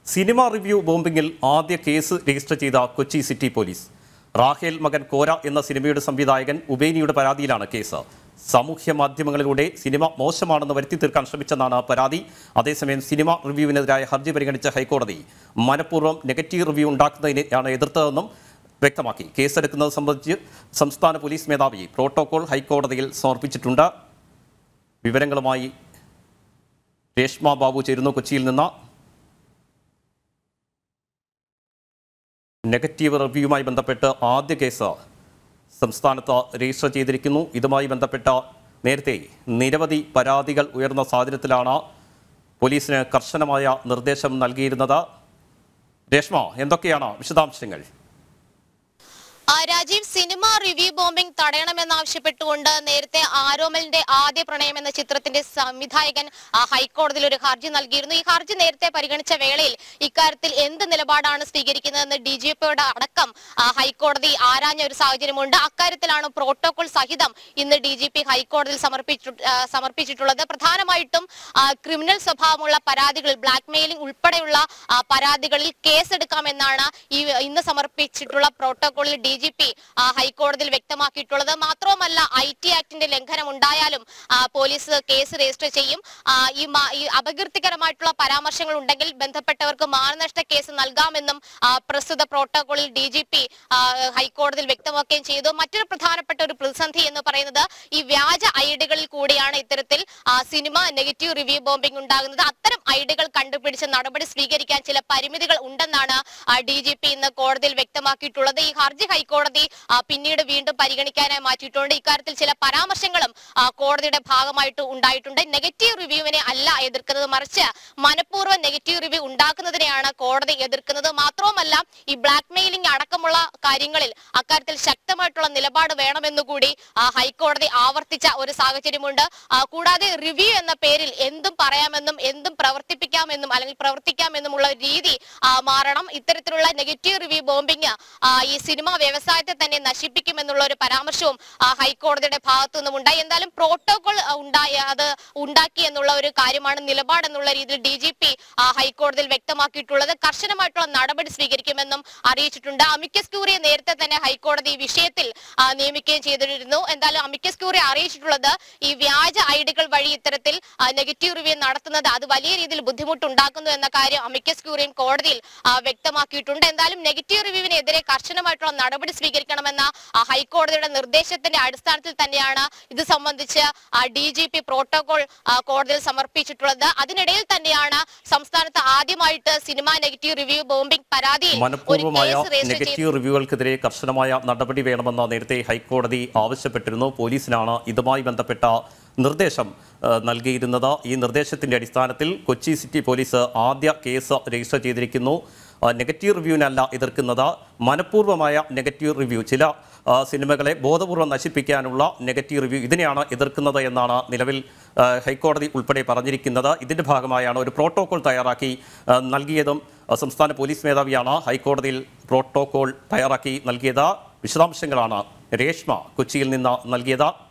cinema review ബോംബിങ്ങിൽ ആദ്യ case register ചെയ്ത Kochi city police റാഹേൽ മകൻ കോര എന്ന സിനിമയുടെ സംവിധായകൻ ഉബേനിയുടെ പരാതിയിലാണ് കേസ് സാമൂഹ്യ മാധ്യമങ്ങളിലൂടെ സിനിമ മോശമാണെന്ന് വരുത്തി തീർക്കാൻ ശ്രമിച്ചെന്നാണ് പരാതി അതേസമയം സിനിമ റിവ്യൂവിനെതിരായ ഹർജി പരിഗണിച്ച ഹൈക്കോടതി മനഃപൂർവ്വം നെഗറ്റീവ് റിവ്യൂ ഉണ്ടാക്കുന്നതിനെയാണ് എതിർത്തതെന്നും വ്യക്തമാക്കി കേസെടുക്കുന്നത് സംബന്ധിച്ച് സംസ്ഥാന പോലീസ് മേധാവി പ്രോട്ടോകോൾ ഹൈക്കോടതിയിൽ സമർപ്പിച്ചിട്ടുണ്ട് വിവരങ്ങളുമായി രേഷ്മ ബാബു ചേരുന്നു കൊച്ചിയിൽ നിന്ന് നെഗറ്റീവ് റിവ്യൂവുമായി ബന്ധപ്പെട്ട് ആദ്യ കേസ് സംസ്ഥാനത്ത് രജിസ്റ്റർ ചെയ്തിരിക്കുന്നു ഇതുമായി ബന്ധപ്പെട്ട നേരത്തെ നിരവധി പരാതികൾ ഉയർന്ന സാഹചര്യത്തിലാണ് പോലീസിന് കർശനമായ നിർദ്ദേശം നൽകിയിരുന്നത് രേഷ്മ എന്തൊക്കെയാണ് വിശദാംശങ്ങൾ ആ, രാജീവ് സിനിമ റിവ്യൂ ബോംബിംഗ് തടയണമെന്നാവശ്യപ്പെട്ടുകൊണ്ട് നേരത്തെ ആരോമലിന്റെ ആദ്യ പ്രണയം എന്ന ചിത്രത്തിന്റെ സംവിധായകൻ ആ, ഹൈക്കോടതിയിൽ ഒരു ഹർജി നൽകിയിരുന്നു ഈ ഹർജി നേരത്തെ പരിഗണിച്ച വേളയിൽ ഇക്കാര്യത്തിൽ എന്ത് നിലപാടാണ് സ്വീകരിക്കുന്നതെന്ന് ഡി ജി പിയുടെ അടക്കം ആ, ഹൈക്കോടതി ആരാഞ്ഞ ഒരു സാഹചര്യമുണ്ട് അക്കാര്യത്തിലാണ് പ്രോട്ടോകോൾ സഹിതം ഇന്ന് ഡി ജി പി ഹൈക്കോടതിയിൽ സമർപ്പിച്ചു ആ, സമർപ്പിച്ചിട്ടുള്ളത് പ്രധാനമായിട്ടും ആ, ക്രിമിനൽ സ്വഭാവമുള്ള പരാതികളിൽ ബ്ലാക്ക് മെയിലിംഗ് ഉൾപ്പെടെയുള്ള ആ, പരാതികളിൽ കേസെടുക്കാമെന്നാണ് ഈ ഇന്ന് സമർപ്പിച്ചിട്ടുള്ള പ്രോട്ടോകോളിൽ ഡി ജി പി ഹൈക്കോടതിയിൽ വ്യക്തമാക്കിയിട്ടുള്ളത് മാത്രവുമല്ല ഐ ടി ആക്ടിന്റെ ലംഘനം ഉണ്ടായാലും ആ, പോലീസ് കേസ് രജിസ്റ്റർ ചെയ്യും ആ, ഈ മാ- ഈ അപകീർത്തികരമായിട്ടുള്ള പരാമർശങ്ങൾ ഉണ്ടെങ്കിൽ ബന്ധപ്പെട്ടവർക്ക് മാനനഷ്ട കേസ് നൽകാമെന്നും ആ, പ്രസ്തുത പ്രോട്ടോകോളിൽ ഡി ജി പി ഹൈക്കോടതിയിൽ വ്യക്തമാക്കുകയും ചെയ്തു മറ്റൊരു പ്രധാനപ്പെട്ട ഒരു പ്രതിസന്ധി എന്ന് പറയുന്നത് ഈ വ്യാജ ഐഡികളിൽ കൂടിയാണ് ഇത്തരത്തിൽ ആ, സിനിമ നെഗറ്റീവ് റിവ്യൂ ബോംബിംഗ് ഉണ്ടാകുന്നത് അത്തരം ഐഡികൾ കണ്ടുപിടിച്ച് നടപടി സ്വീകരിക്കാൻ ചില പരിമിതികൾ ഉണ്ടെന്നാണ് ഡി ജി പി ഇന്ന് കോടതിയിൽ വ്യക്തമാക്കിയിട്ടുള്ളത് ഈ ഹർജി ഹൈക്കോടതി ആ, പിന്നീട് വീണ്ടും പരിഗണിക്കാനായി മാറ്റിയിട്ടുണ്ട് ഇക്കാര്യത്തിൽ ചില പരാമർശങ്ങളും ആ, കോടതിയുടെ ഭാഗമായിട്ട് ഉണ്ടായിട്ടുണ്ട് നെഗറ്റീവ് റിവ്യൂവിനെ അല്ല എതിർക്കുന്നത് മറിച്ച് മനഃപൂർവ്വം നെഗറ്റീവ് റിവ്യൂ ഉണ്ടാക്കുന്നതിനെയാണ് കോടതി എതിർക്കുന്നത് മാത്രവുമല്ല ഈ ബ്ലാക്ക് മെയിലിംഗ് അടക്കമുള്ള കാര്യങ്ങളിൽ അക്കാര്യത്തിൽ ശക്തമായിട്ടുള്ള നിലപാട് വേണമെന്നുകൂടി ആ, ഹൈക്കോടതി ആവർത്തിച്ച ഒരു സാഹചര്യമുണ്ട് ആ, കൂടാതെ റിവ്യൂ എന്ന പേരിൽ എന്തും പറയാമെന്നും എന്തും പ്രവർത്തിപ്പിക്കാമെന്നും അല്ലെങ്കിൽ പ്രവർത്തിക്കാമെന്നുമുള്ള ഒരു രീതി ആ, മാറണം ഇത്തരത്തിലുള്ള നെഗറ്റീവ് റിവ്യൂ ബോംബിംഗ് ഈ സിനിമാ വ്യവസായത്തെ തന്നെ നശിപ്പിക്കുമെന്നുള്ള ഒരു പരാമർശവും ആ, ഹൈക്കോടതിയുടെ ഭാഗത്തു നിന്നും ഉണ്ടായി എന്തായാലും പ്രോട്ടോകോൾ ഉണ്ടായി അത് ഉണ്ടാക്കി എന്നുള്ള ഒരു കാര്യമാണ് നിലപാട് എന്നുള്ള രീതിയിൽ ഡി ജി പി ഹൈക്കോടതിയിൽ വ്യക്തമാക്കിയിട്ടുള്ളത് കർശനമായിട്ടുള്ള നടപടി സ്വീകരിക്കുമെന്നും അറിയിച്ചിട്ടുണ്ട് അമിക്കസ് ക്യൂറിയെ നേരത്തെ തന്നെ ഹൈക്കോടതി ഈ വിഷയത്തിൽ ആ, നിയമിക്കുകയും ചെയ്തിരുന്നു എന്തായാലും അമിക്കസ് ക്യൂറിയെ അറിയിച്ചിട്ടുള്ളത് ഈ വ്യാജ ഐഡികൾ വഴി ഇത്തരത്തിൽ നെഗറ്റീവ് റിവ്യൂ നടത്തുന്നത് അത് വലിയ രീതിയിൽ ബുദ്ധിമുട്ടുണ്ടാക്കുന്നു എന്ന കാര്യം അമിക്കസ് ക്യൂറിയും കോടതിയിൽ ആ, വ്യക്തമാക്കിയിട്ടുണ്ട് എന്തായാലും നെഗറ്റീവ് റിവ്യൂവിനെതിരെ കർശനമായിട്ടുള്ള നടപടി സ്വീകരിക്കണമെന്ന ആ, ഹൈക്കോടതിയുടെ നിർദ്ദേശത്തിന്റെ അടിസ്ഥാനത്തിൽ തന്നെയാണ് ഇത് സംബന്ധിച്ച് ഡി ജി പി പ്രോട്ടോകോൾ ആ, കോടതിയിൽ സമർപ്പിച്ചിട്ടുള്ളത് അതിനിടയിൽ തന്നെയാണ് സംസ്ഥാനത്ത് ആദ്യമായിട്ട് സിനിമ നെഗറ്റീവ് റിവ്യൂ ബോംബിംഗ് പരാതിയിൽ ഒരു മനഃപൂർവ്വമായ കേസ് രജിസ്റ്റർ ചെയ്ത് നെഗറ്റീവ് റിവ്യൂകൾക്കെതിരെ കർശനമായ നടപടി വേണമെന്ന് നേരത്തെ ഹൈക്കോടതി ആവശ്യപ്പെട്ടിരുന്നു പോലീസിനാണ് ഇതുമായി ബന്ധപ്പെട്ട നിർദ്ദേശം ആ, നൽകിയിരുന്നത് ഈ നിർദ്ദേശത്തിന്റെ അടിസ്ഥാനത്തിൽ കൊച്ചി സിറ്റി പോലീസ് ആദ്യ കേസ് രജിസ്റ്റർ ചെയ്തിരിക്കുന്നു ആ, നെഗറ്റീവ് റിവ്യൂവിനല്ല എതിർക്കുന്നത് മനഃപൂർവ്വമായ നെഗറ്റീവ് റിവ്യൂ ചില ആ, സിനിമകളെ ബോധപൂർവ്വം നശിപ്പിക്കാനുള്ള നെഗറ്റീവ് റിവ്യൂ ഇതിനെയാണ് എതിർക്കുന്നത് എന്നാണ് നിലവിൽ ആ, ഹൈക്കോടതി ഉൾപ്പെടെ പറഞ്ഞിരിക്കുന്നത് ഇതിന്റെ ഭാഗമായാണ് ഒരു പ്രോട്ടോകോൾ തയ്യാറാക്കി ആ, നൽകിയതും ആ, സംസ്ഥാന പോലീസ് മേധാവിയാണ് ഹൈക്കോടതിയിൽ പ്രോട്ടോകോൾ തയ്യാറാക്കി നൽകിയത് വിശദാംശങ്ങളാണ് രേഷ്മ കൊച്ചിയിൽ നിന്ന് നൽകിയത്